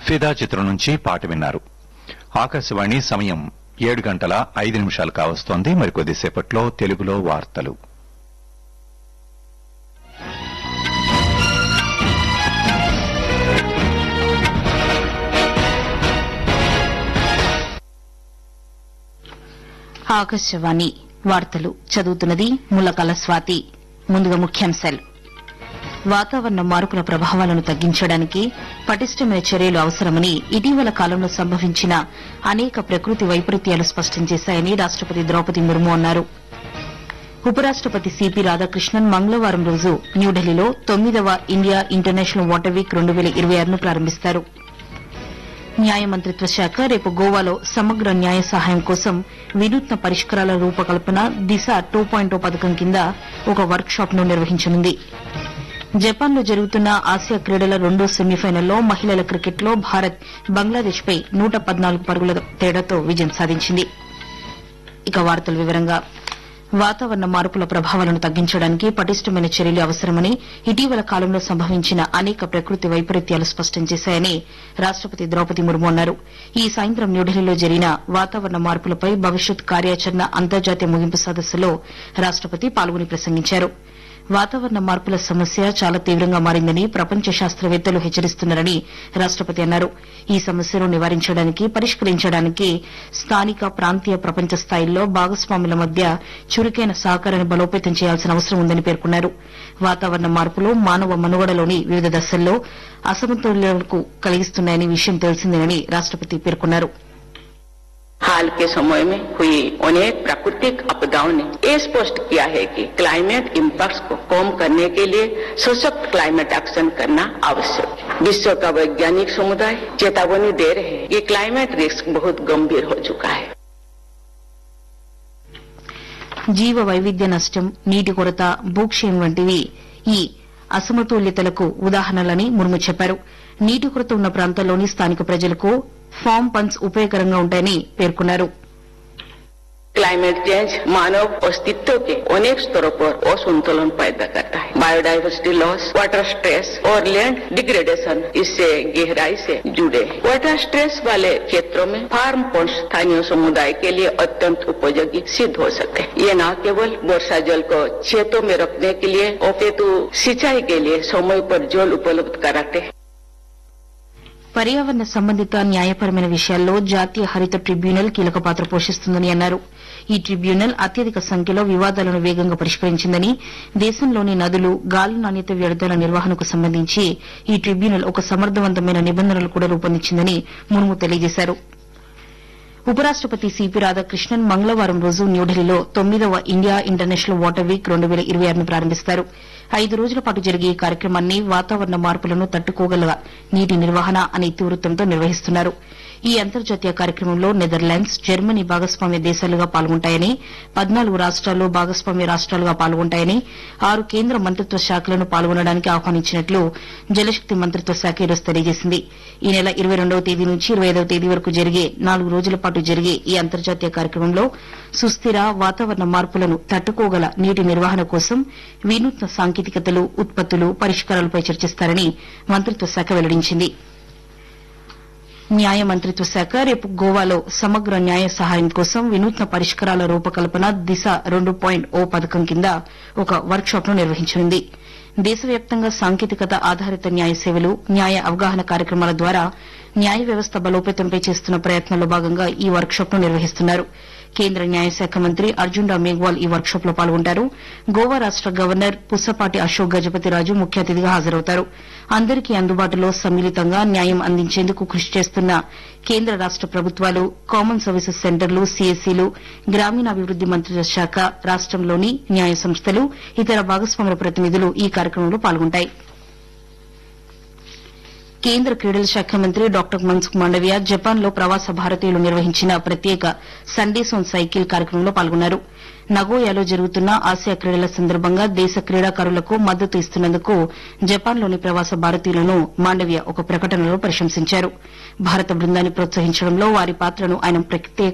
ఫిదా చిత్రం నుంచి పాట విన్నారు ఆకాశవాణి సమయం ఏడు గంటల ఐదు నిమిషాలు కావస్తోంది మరికొద్దిసేపట్లో తెలుగులో వార్తలు ఆకాశవాణి వార్తలు చదువుతున్నది ములకల స్వాతి ముందుగా ముఖ్యాంశాలు వాతావరణ మార్పుల ప్రభావాలను తగ్గించడానికి పటిష్టమైన చర్యలు అవసరమని ఇటీవల కాలంలో సంభవించిన అనేక ప్రకృతి వైపరీత్యాలు స్పష్టం చేశాయని రాష్టపతి ద్రౌపది ముర్ము అన్నారు ఉపరాష్టపతి సిపి రాధాకృష్ణన్ మంగళవారం రోజు న్యూఢిల్లీలో తొమ్మిదవ ఇండియా ఇంటర్నేషనల్ వాటర్ వీక్ రెండు వేల ఇరవై ఆరును ప్రారంభిస్తారు న్యాయ మంత్రిత్వ శాఖ రేపు గోవాలో సమగ్ర న్యాయ సహాయం కోసం వినూత్న పరిష్కారాల రూపకల్పన దిశ టూ పాయింట్ పథకం కింద ఒక వర్క్ షాప్ ను నిర్వహించనుంది జపాన్లో జరుగుతున్న ఆసియా క్రీడల రెండో సెమీఫైనల్లో మహిళల క్రికెట్లో భారత్ బంగ్లాదేశ్ పై నూట పద్నాలుగు పరుగుల తేడాతో విజయం సాధించింది ఇక వార్తల వివరంగా వాతావరణ మార్పుల ప్రభావాలను తగ్గించడానికి పటిష్టమైన చర్యలు అవసరమని ఇటీవల కాలంలో సంభవించిన అనేక ప్రకృతి వైపరీత్యాలు స్పష్టం చేశాయని రాష్టపతి ద్రౌపది ముర్ము అన్నారు ఈ సాయంత్రం న్యూఢిల్లీలో జరిగిన వాతావరణ మార్పులపై భవిష్యత్ కార్యాచరణ అంతర్జాతీయ ముగింపు సదస్సులో రాష్టపతి పాల్గొని ప్రసంగించారు వాతావరణ మార్పుల సమస్య చాలా తీవ్రంగా మారిందని ప్రపంచ శాస్త్రవేత్తలు హెచ్చరిస్తున్నారని రాష్టపతి అన్నారు ఈ సమస్యను నివారించడానికి పరిష్కరించడానికి స్థానిక ప్రాంతీయ ప్రపంచ స్థాయిల్లో భాగస్వాముల మధ్య చురుకైన సహకారాన్ని బలోపేతం చేయాల్సిన అవసరం ఉందని పేర్కొన్నారు వాతావరణ మార్పులు మానవ మనుగడలోని వివిధ దశల్లో అసమతుల్యాలకు కలిగిస్తున్నాయని విషయం తెలిసిందేనని రాష్టపతి పేర్కొన్నారు हाल के समय में हुई अनेक प्राकृतिक आपदाओं ने ये स्पष्ट किया है कि क्लाइमेट इम्पैक्ट्स को कम करने के लिए सशक्त क्लाइमेट एक्शन करना आवश्यक है विश्व का वैज्ञानिक समुदाय चेतावनी दे रहे हैं कि क्लाइमेट रिस्क बहुत गंभीर हो चुका है జీవ వైవిధ్య నష్టం నీటి కొరత భూక్షయం వంటివి ఈ అసమతుల్యతలకు ఉదాహరణలని ముర్ము చెప్పారు నీటి కొరత ఉన్న ప్రాంతాల్లోని స్థానిక ప్రజలకు ఫామ్ పంప్స్ ఉపయోగకరంగా ఉంటాయని పేర్కొన్నారు क्लाइमेट चेंज मानव अस्तित्व के अनेक स्तरों पर असंतुलन पैदा करता है बायोडाइवर्सिटी लॉस वाटर स्ट्रेस और लैंड डिग्रेडेशन इससे गहराई से जुड़े हैं वाटर स्ट्रेस वाले क्षेत्रों में फार्म पंप स्थानीय समुदाय के लिए अत्यंत उपयोगी सिद्ध हो सकते हैं ये न केवल वर्षा जल को खेतों में रखने के लिए अपितु सिंचाई के लिए समय पर जल उपलब्ध कराते हैं పర్యావరణ సంబంధిత న్యాయపరమైన విషయాల్లో జాతీయ హరిత ట్రిబ్యునల్ కీలక పాత్ర పోషిస్తుందని అన్నారు ఈ ట్రిబ్యునల్ అత్యధిక సంఖ్యలో వివాదాలను వేగంగా పరిష్కరించిందని దేశంలోని నదులు గాలి నాణ్యత వ్యర్థాల నిర్వహణకు సంబంధించి ఈ ట్రిబ్యునల్ ఒక సమర్థవంతమైన నిబంధనలు కూడా రూపొందించిందని ముర్ము తెలియజేశారు ఉపరాష్టపతి సిపి రాధాకృష్ణన్ మంగళవారం రోజు న్యూఢిల్లీలో తొమ్మిదవ ఇండియా ఇంటర్నేషనల్ వాటర్ వీక్ రెండు వేల ఇరవై ఆరును ప్రారంభిస్తారు ఐదు రోజుల పాటు జరిగే ఈ కార్యక్రమాన్ని వాతావరణ మార్పులను తట్టుకోగల నీటి నిర్వహణ అనే ఇతివృత్తంతో నిర్వహిస్తున్నారు ఈ అంతర్జాతీయ కార్యక్రమంలో నెదర్లాండ్స్ జర్మనీ భాగస్వామ్య దేశాలుగా పాల్గొంటాయని పద్నాలుగు రాష్ట్రాలు భాగస్వామ్య రాష్ట్రాలుగా పాల్గొంటాయని ఆరు కేంద్ర మంత్రిత్వ శాఖలను పాల్గొనడానికి ఆహ్వానించినట్లు జలశక్తి మంత్రిత్వ శాఖ ఈరోజు తెలియజేసింది ఈ నెల ఇరవై రెండవ తేదీ నుంచి ఇరవై ఐదవ తేదీ వరకు జరిగే నాలుగు రోజుల పాటు జరిగే ఈ అంతర్జాతీయ కార్యక్రమంలో సుస్థిర వాతావరణ మార్పులను తట్టుకోగల నీటి నిర్వహణ కోసం వినూత్న సాంకేతికతలు ఉత్పత్తులు పరిష్కారాలపై చర్చిస్తారని మంత్రిత్వ శాఖ వెల్లడించింది న్యాయ మంత్రిత్వ శాఖ రేపు గోవాలో సమగ్ర న్యాయ సహాయం కోసం వినూత్న పరిష్కారాల రూపకల్పన దిశ రెండు పాయింట్ ఓ పథకం కింద ఒక వర్క్ షాప్ ను నిర్వహించనుంది దేశవ్యాప్తంగా సాంకేతికత ఆధారిత న్యాయ సేవలు న్యాయ అవగాహన కార్యక్రమాల ద్వారా న్యాయ వ్యవస్థ బలోపేతంపై చేస్తున్న ప్రయత్నాల్లో భాగంగా ఈ వర్క్ షాప్ ను నిర్వహిస్తున్నారు కేంద్ర న్యాయశాఖ మంత్రి అర్జున్ రామ్ మేఘ్వాల్ ఈ వర్క్ షాప్ లో పాల్గొంటారు గోవా రాష్ట గవర్నర్ పుసపాటి అశోక్ గజపతిరాజు ముఖ్య అతిథిగా హాజరవుతారు అందరికీ అందుబాటులో సమ్మిళితంగా న్యాయం అందించేందుకు కృషి చేస్తున్న కేంద్ర రాష్ట ప్రభుత్వాలు కామన్ సర్వీసెస్ సెంటర్లు సీఎస్సీలు గ్రామీణాభివృద్ది మంత్రిత్వ శాఖ రాష్టంలోని న్యాయ సంస్థలు ఇతర భాగస్వాముల ప్రతినిధులు ఈ కార్యక్రమంలో పాల్గొంటాయి కేంద్ర క్రీడల శాఖ మంత్రి డాక్టర్ మన్సుఖ్ మాండవియా జపాన్ లో ప్రవాస భారతీయులు నిర్వహించిన ప్రత్యేక సండేస్ ఆన్ సైకిల్ కార్యక్రమంలో పాల్గొన్నారు నగోయాలో జరుగుతున్న ఆసియా క్రీడల సందర్భంగా దేశ క్రీడాకారులకు మద్దతు ఇస్తున్నందుకు జపాన్లోని ప్రవాస భారతీయులను మాండవ్య ఒక ప్రకటనలో ప్రశంసించారు భారత బృందాన్ని ప్రోత్సహించడంలో వారి పాత్రను ఆయన ప్రత్యేక